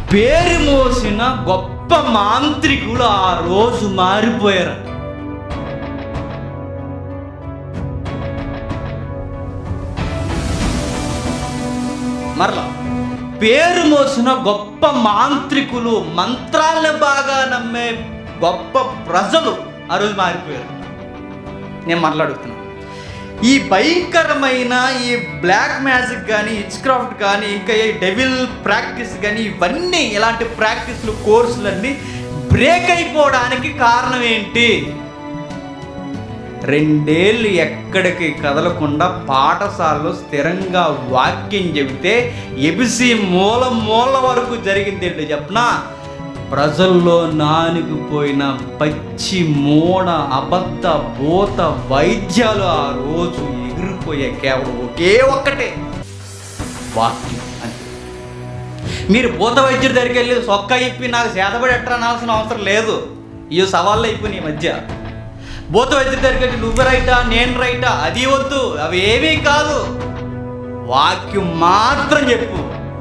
పేరు మోసిన గొప్ప మాంత్రికులు ఆ రోజు మారిపోయారు మరలా పేరు మోసిన గొప్ప మాంత్రికులు మంత్రాలను బాగా నమ్మే గొప్ప ప్రజలు ఆ రోజు మారిపోయారు నేను మాట్లాడుతున్నాను ఈ భయంకరమైన ఈ బ్లాక్ మ్యాజిక్ కానీ ఇచ్ క్రాఫ్ట్ కానీ ఇంకా ఈ డెవిల్ ప్రాక్టీస్ కానీ ఇవన్నీ ఇలాంటి ప్రాక్టీస్లు కోర్సులన్నీ బ్రేక్ అయిపోవడానికి కారణం ఏంటి రెండేళ్ళు ఎక్కడికి కదలకుండా పాఠశాలలో స్థిరంగా వాక్యం చెబితే ఎబిసి మూల మూల వరకు జరిగింది ఏంటో చెప్పనా ప్రజల్లో నానిగిపోయిన పచ్చి మూడ అబద్ధ భూత వైద్యాలు ఆ రోజు ఎగిరిపోయే కేవలం ఒకే ఒక్కటే వాక్యం అంతే మీరు భూత వైద్యుడి దగ్గరికి వెళ్ళి సొక్క ఇప్పి నాకు సేదపడి ఎట్రా అనాల్సిన అవసరం లేదు ఈ సవాళ్ళు అయిపోయినాయి ఈ మధ్య భూత వైద్యుడి దగ్గరికి వెళ్ళి నువ్వు రైటా నేను రైటా అది వద్దు అవి ఏమీ కాదు వాక్యం మాత్రం చెప్పు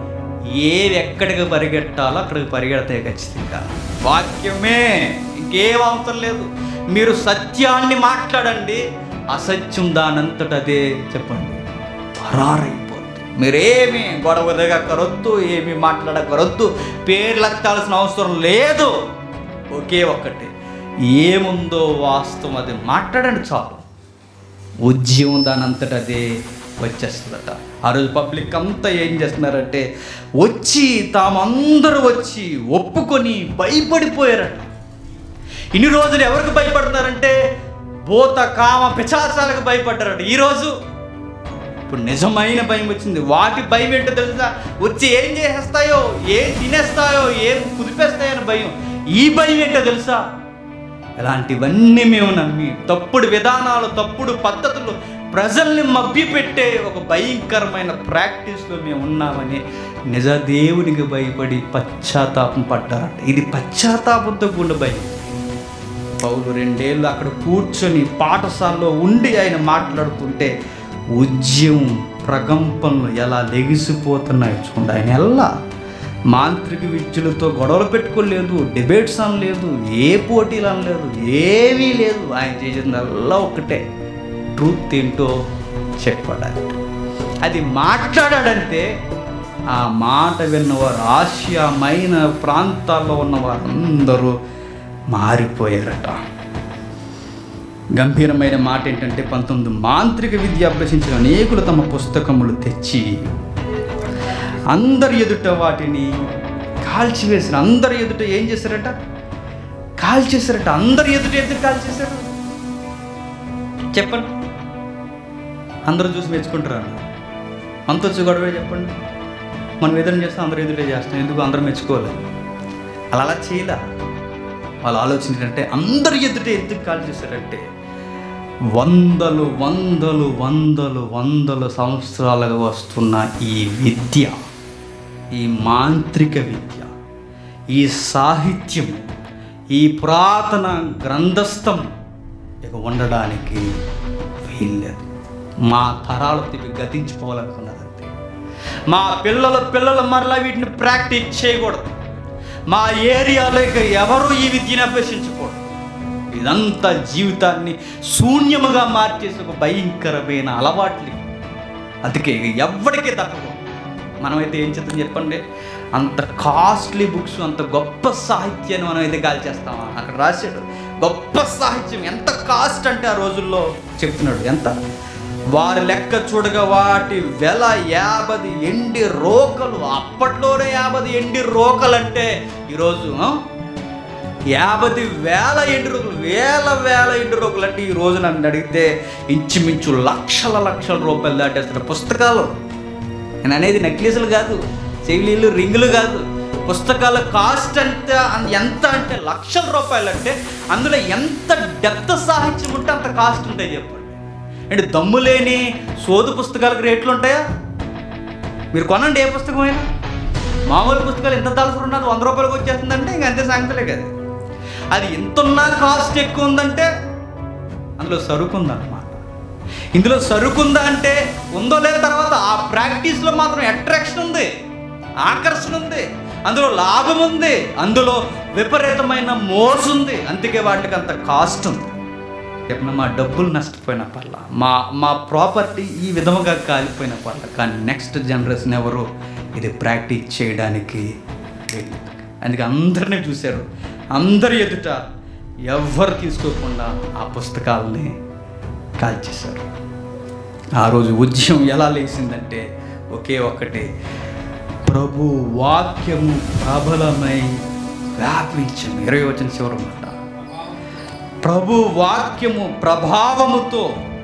ఏవి ఎక్కడికి పరిగెట్టాలో అక్కడికి పరిగెడతాయి ఖచ్చితంగా వాక్యమే ఇంకేం అవసరం లేదు మీరు సత్యాన్ని మాట్లాడండి అసత్యం దానంతట అదే చెప్పండి పరారైపోద్ది మీరేమి గొడవ దిగక్కరొద్దు ఏమి మాట్లాడక్కరొద్దు పేర్లు ఎత్తాల్సిన అవసరం లేదు ఒకే ఒక్కటి ఏముందో వాస్తవం అది మాట్లాడండి చాలు ఉద్యమం దాని అంతట అదే వచ్చేస్తుందట ఆ రోజు పబ్లిక్ అంతా ఏం చేస్తున్నారంటే వచ్చి తామందరూ వచ్చి ఒప్పుకొని భయపడిపోయారట ఇన్ని రోజులు ఎవరికి భయపడుతున్నారంటే భూత కామ పిచాచాలకు భయపడ్డారట ఈరోజు ఇప్పుడు నిజమైన భయం వచ్చింది వాటి భయం ఏంటో తెలుసా వచ్చి ఏం చేసేస్తాయో ఏం తినేస్తాయో ఏం కుదిపేస్తాయో అని భయం ఈ భయం ఏంటో తెలుసా ఇలాంటివన్నీ మేము నమ్మి తప్పుడు విధానాలు తప్పుడు పద్ధతులు ప్రజల్ని మభ్యపెట్టే ఒక భయంకరమైన ప్రాక్టీస్లో మేము ఉన్నామని నిజ దేవునికి భయపడి పశ్చాత్తాపం పడ్డారట ఇది పశ్చాత్తాపంతో కూడిన భయం పౌలు రెండేళ్ళు అక్కడ కూర్చొని పాఠశాలలో ఉండి ఆయన మాట్లాడుతుంటే ఉద్యమం ప్రకంపనలు ఎలా లెగిసిపోతున్నాయి చూడండి ఆయన ఎలా మాంత్రిక విద్యలతో గొడవలు పెట్టుకోలేదు డిబేట్స్ అనలేదు ఏ పోటీలు అనలేదు ఏమీ లేదు ఆయన చేసిందల్లా ఒకటే ట్రూత్ ఏంటో చెప్పాడు అది మాట్లాడాడంటే ఆ మాట విన్నవారు ఆసియామైన ప్రాంతాల్లో ఉన్న వారందరూ మారిపోయారట గంభీరమైన మాట ఏంటంటే పంతొమ్మిది మాంత్రిక విద్య అభ్యసించిన అనేకులు తమ పుస్తకములు తెచ్చి అందరి ఎదుట వాటిని కాల్చివేసిన అందరి ఎదుట ఏం చేశారట కాల్చేశారట అందరి ఎదుట ఎదురు కాల్చేశారు చెప్పండి అందరూ చూసి మెచ్చుకుంటారు అంత వచ్చి గొడవ చెప్పండి మనం ఏదైనా చేస్తే అందరూ ఎదుటే చేస్తాం ఎందుకు అందరూ మెచ్చుకోవాలి అలా అలా చేయలే వాళ్ళ ఆలోచన ఏంటంటే అందరి ఎదుట ఎందుకు కాల్ చేశారంటే వందలు వందలు వందలు వందలు సంవత్సరాలుగా వస్తున్న ఈ విద్య ఈ మాంత్రిక విద్య ఈ సాహిత్యం ఈ పురాతన గ్రంథస్థం ఇక ఉండడానికి వీల్లేదు మా తరాలతో ఇవి గతించిపోవాలనుకున్నదంతే మా పిల్లల పిల్లలు మరలా వీటిని ప్రాక్టీస్ చేయకూడదు మా ఏరియాలో ఇక ఎవరు ఈ విద్యను అభ్యసించకూడదు ఇదంతా జీవితాన్ని శూన్యముగా మార్చేసి ఒక భయంకరమైన అలవాట్లు ఇవి. అందుకే ఇక ఎవ్వడికే తప్పకూడదు మనమైతే ఏం చేద్దాం చెప్పండి అంత కాస్ట్లీ బుక్స్ అంత గొప్ప సాహిత్యాన్ని మనం అయితే గాలి చేస్తామా అక్కడ రాశాడు గొప్ప సాహిత్యం ఎంత కాస్ట్ అంటే ఆ రోజుల్లో చెప్తున్నాడు ఎంత వారి లెక్క చూడగా వాటి వెల యాభై ఎండి రోకలు అప్పట్లోనే యాభై ఎండి రోకలు అంటే ఈరోజు ఆ? యాభై వేల ఎండు రోకులు వేల వేల ఎండు రోకులు అంటే ఈ రోజు నన్ను అడిగితే ఇంచుమించు లక్షల లక్షల రూపాయలు దాటేస్తున్న పుస్తకాలు నేను అనేది నెక్లెస్లు కాదు చెవిలీలు రింగులు కాదు పుస్తకాల కాస్ట్ అంటే అన్- ఎంత అంటే లక్షల రూపాయలు అంటే అందులో ఎంత డెప్త్ సాహిత్యం ఉంటే అంత కాస్ట్ ఉంటాయి చెప్పండి అంటే దమ్ము లేని సోదు పుస్తకాలకు రేట్లు ఉంటాయా మీరు కొనండి ఏ పుస్తకమైనా మామూలు పుస్తకాలు ఎంత దాల్సి ఉన్నది వంద రూపాయలకు వచ్చేస్తుందంటే ఇంక అంతే సంగతులే కదా అది ఎంత ఉన్నా కాస్ట్ ఎక్కువ ఉందంటే అందులో సరుకు ఉందన్నమాట ఇందులో సరుకు ఉందా అంటే ఉందో లేదా తర్వాత ఆ ప్రాక్టీస్లో మాత్రం అట్రాక్షన్ ఉంది ఆకర్షణ ఉంది అందులో లాభం ఉంది అందులో విపరీతమైన మోసు ఉంది అందుకే వాటికి అంత కాస్ట్ ఉంది చెప్పిన మా డబ్బులు నష్టపోయిన పర్ల మా మా ప్రాపర్టీ ఈ విధముగా కాలిపోయిన పర్ల కానీ నెక్స్ట్ జనరేషన్ ఎవరు ఇది ప్రాక్టీస్ చేయడానికి వెళ్ళలేదు అందుకే అందరినీ చూశారు అందరి ఎదుట ఎవ్వరు తీసుకోకుండా ఆ పుస్తకాలని కాల్చేశారు ఆ రోజు ఉద్యమం ఎలా లేచిందంటే ఒకే ఒక్కటి ప్రభు వాక్యము ప్రబలమై వ్యాపించము ఇరవై వచ్చిన చివరి మాట ప్రభు వాక్యము ప్రభావముతో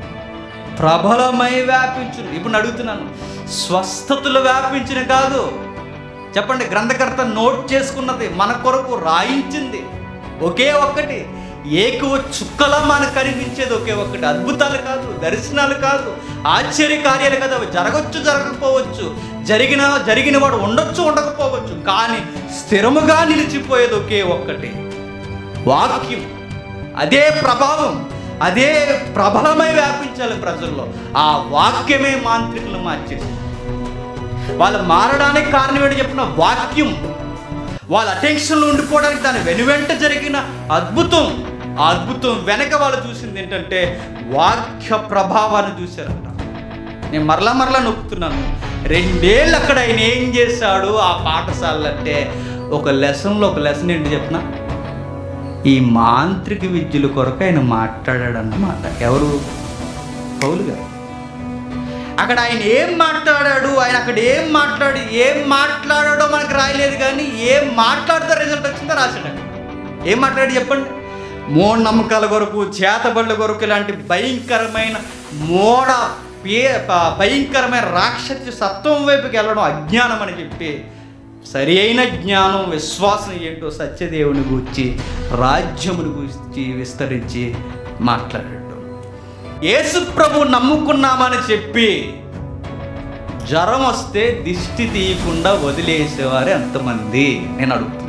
ప్రబలమై వ్యాపించును ఇప్పుడు నేను అడుగుతున్నాను స్వస్థతలు వ్యాపించిన కాదు చెప్పండి గ్రంథకర్త నోట్ చేసుకున్నది మన కొరకు రాయించింది ఒకే ఒక్కటి ఏకువ చుక్కలా మనకు కనిపించేది ఒకే ఒక్కటి అద్భుతాలు కాదు దర్శనాలు కాదు ఆశ్చర్య కార్యాలు కాదు అవి జరగచ్చు జరగకపోవచ్చు జరిగిన జరిగిన వాడు ఉండొచ్చు ఉండకపోవచ్చు కానీ స్థిరముగా నిలిచిపోయేది ఒకే ఒక్కటి వాక్యం అదే ప్రభావం అదే ప్రబలమై వ్యాపించాలి ప్రజల్లో ఆ వాక్యమే మాంత్రికులు మార్చేసింది వాళ్ళు మారడానికి కారణం ఏంటి చెప్పిన వాక్యం వాళ్ళ అటెన్షన్లో ఉండిపోవడానికి దాని వెనువెంట జరిగిన అద్భుతం ఆ అద్భుతం వెనక వాళ్ళు చూసింది ఏంటంటే వాక్య ప్రభావాన్ని చూశారంట నేను మరలా మరలా నొక్కుతున్నాను రెండేళ్ళు అక్కడ ఆయన ఏం చేశాడు ఆ పాఠశాల అంటే ఒక లెసన్లో ఒక లెసన్ ఏంటి చెప్పిన ఈ మాంత్రిక విద్యల కొరకు ఆయన మాట్లాడాడు అన్నమాట ఎవరు పౌలు గారు అక్కడ ఆయన ఏం మాట్లాడాడు ఆయన అక్కడ ఏం మాట్లాడి ఏం మాట్లాడాడో మనకు రాయలేదు కానీ ఏం మాట్లాడితే రిజల్ట్ వచ్చిందో రాశాడు అక్కడ. ఏం మాట్లాడి చెప్పండి మూఢనమ్మకాల కొరకు చేతబళ్ళ కొరకు ఇలాంటి భయంకరమైన మోడ పే ప- భయంకరమైన రాక్షసి సత్వం వైపుకి వెళ్ళడం అజ్ఞానం అని చెప్పి సరి అయిన జ్ఞానం విశ్వాసం ఏంటో సత్యదేవుని గూర్చి రాజ్యముని గూర్చి విస్తరించి మాట్లాడాడు యేసు ప్రభు నమ్ముకున్నామని చెప్పి జ్వరం వస్తే దిష్టి తీయకుండా వదిలేసేవారు ఎంతమంది నేను అడుగుతున్నాను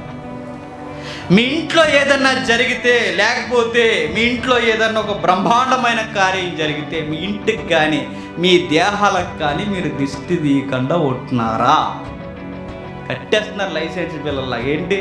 మీ ఇంట్లో ఏదన్నా జరిగితే లేకపోతే మీ ఇంట్లో ఏదన్నా ఒక బ్రహ్మాండమైన కార్యం జరిగితే మీ ఇంటికి కానీ మీ దేహాలకు కానీ మీరు దిష్టి తీయకుండా ఉంటున్నారా కట్టేస్తున్నారు లైసెన్స్ పిల్లల ఏంటి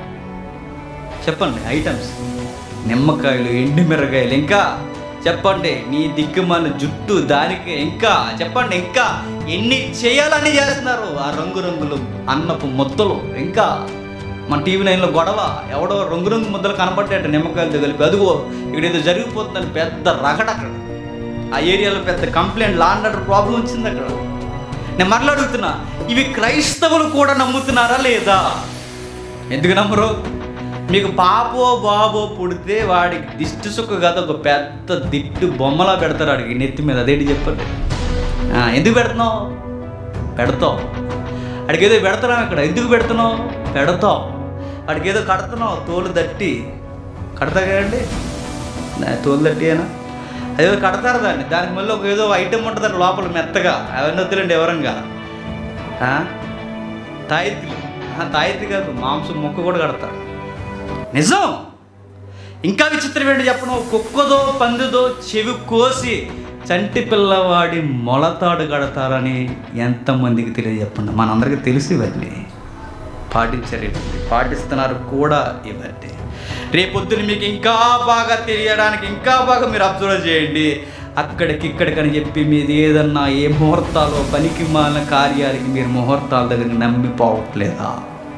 చెప్పండి ఐటమ్స్ నిమ్మకాయలు ఎండు మిరగాయలు ఇంకా చెప్పండి నీ దిక్కుమాల జుట్టు దానికి ఇంకా చెప్పండి ఇంకా ఎన్ని చేయాలని చేస్తున్నారు ఆ రంగురంగులు అన్నపు ముద్దలు ఇంకా మన టీవీ నైన్లో గొడవ ఎవడో రంగు రంగు ముద్దలు కనపడ్డాట నిమ్మకాయలతో కలిపి అదిగో ఇక్కడ ఏదో జరిగిపోతుందని పెద్ద రగడ అక్కడ ఆ ఏరియాలో పెద్ద కంప్లైంట్ లాండ్ ఆర్డర్ ప్రాబ్లం వచ్చింది అక్కడ నేను మరలా అడుగుతున్నా ఇవి క్రైస్తవులు కూడా నమ్ముతున్నారా లేదా ఎందుకు నమ్మరు మీకు పాపో బాబో పుడితే వాడికి దిష్టి సుక్క కాదు ఒక పెద్ద దిట్టు బొమ్మలా పెడతారు వాడికి నెత్తి మీద అదేంటి చెప్పండి ఆ, ఎందుకు పెడుతున్నావు పెడతావు వాడికి ఏదో పెడతాం ఇక్కడ ఎందుకు పెడుతున్నావు పెడతావు వాడికి ఏదో కడుతున్నావు తోలు దట్టి కడతా కదండి నా- తోలు దట్టి అయినా అదేదో కడతారు దాన్ని దానికి మళ్ళీ ఒక ఏదో ఐటెం ఉంటుంది లోపల మెత్తగా అవన్నీ వద్దులండి ఎవరంగా ఆ? తాయెత్తులు ఆ, తాయెత్తు కాదు మాంసం ముక్క కూడా కడతారు నిజం ఇంకా విచిత్రం ఏంటి చెప్పను కుక్కదో పందిదో చెవి కోసి చంటి పిల్లవాడి మొలతాడు కడతారని ఎంతమందికి తెలియజెప్పండి మనందరికీ తెలుసు ఇవన్నీ పాటించారు ఇవన్నీ పాటిస్తున్నారు కూడా ఇవన్నీ రేపొద్దున మీకు ఇంకా బాగా తెలియడానికి ఇంకా బాగా మీరు అబ్జర్వ్ చేయండి అక్కడికి ఇక్కడికని చెప్పి మీది ఏదన్నా ఏ ముహూర్తాలు పనికి మాలిన కార్యాలకి మీరు ముహూర్తాల దగ్గర నమ్మిపోవట్లేదా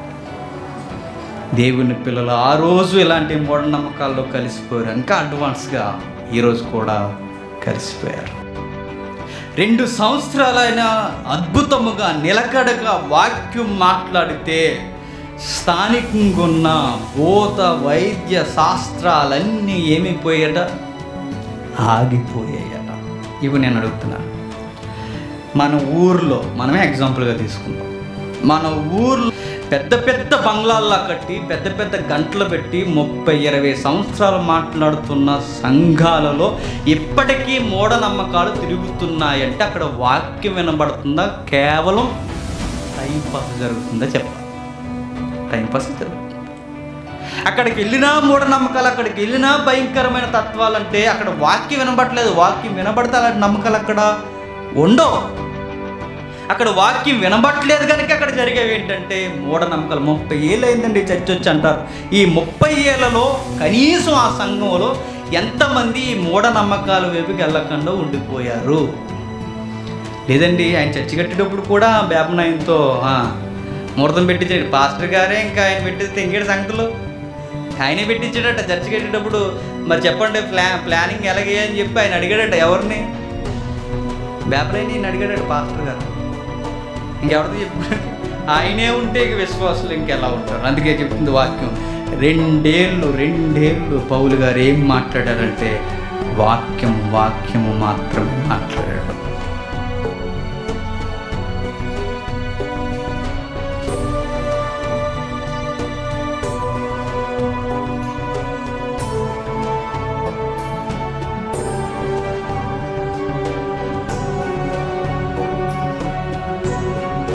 దేవుని పిల్లలు ఆ రోజు ఇలాంటి మూఢనమ్మకాల్లో కలిసిపోయారు ఇంకా అడ్వాన్స్గా ఈరోజు కూడా కలిసిపోయారు రెండు సంవత్సరాలైన అద్భుతముగా నిలకడగా వాక్యం మాట్లాడితే స్థానికంగా ఉన్న భూత వైద్య శాస్త్రాలన్నీ ఏమైపోయాట ఆగిపోయాయట ఇవి నేను అడుగుతున్నాను మన ఊర్లో మనమే ఎగ్జాంపుల్గా తీసుకుందాం మన ఊర్లో పెద్ద పెద్ద బంగ్లాల్లా కట్టి పెద్ద పెద్ద గంటలు పెట్టి ముప్పై ఇరవై సంవత్సరాలు మాట్లాడుతున్న సంఘాలలో ఇప్పటికీ మూఢనమ్మకాలు తిరుగుతున్నాయంటే అక్కడ వాక్యం వినబడుతుందా కేవలం టైం పాస్ జరుగుతుందా చెప్పాలి టైం పాస్ జరుగుతుంది అక్కడికి వెళ్ళినా మూఢనమ్మకాలు అక్కడికి వెళ్ళినా భయంకరమైన తత్వాలంటే అక్కడ వాక్యం వినబడట్లేదు వాక్యం వినబడితే అలాంటి నమ్మకాలు అక్కడ ఉండవు అక్కడ వాక్యం వినబట్లేదు కనుక అక్కడ జరిగేవి ఏంటంటే మూఢనమ్మకాలు ముప్పై ఏళ్ళు అయిందండి చర్చ వచ్చి అంటారు ఈ ముప్పై ఏళ్లలో కనీసం ఆ సంఘంలో ఎంతమంది ఈ మూఢనమ్మకాల వైపుకి వెళ్ళకుండా ఉండిపోయారు లేదండి ఆయన చర్చి కట్టేటప్పుడు కూడా బేపనాయంతో ముహూర్తం పెట్టించాడు పాస్టర్ గారే ఇంకా ఆయన పెట్టిస్తే ఇంకేడు సంగతులు ఆయనే పెట్టించాడట చర్చి కట్టేటప్పుడు మరి చెప్పండి ప్లా ప్లానింగ్ ఎలాగే అని చెప్పి ఆయన అడిగాడట ఎవరిని బేపలైన ఈయన అడిగాడట పాస్టర్ గారు ఇంకెవరితో చెప్పాడు ఆయనే ఉంటే ఇక విశ్వాసులు ఇంకెలా ఉంటారు అందుకే చెప్తుంది వాక్యం రెండేళ్ళు రెండేళ్ళు పౌలు గారు ఏం మాట్లాడారంటే వాక్యం వాక్యము మాత్రమే మాట్లాడాడు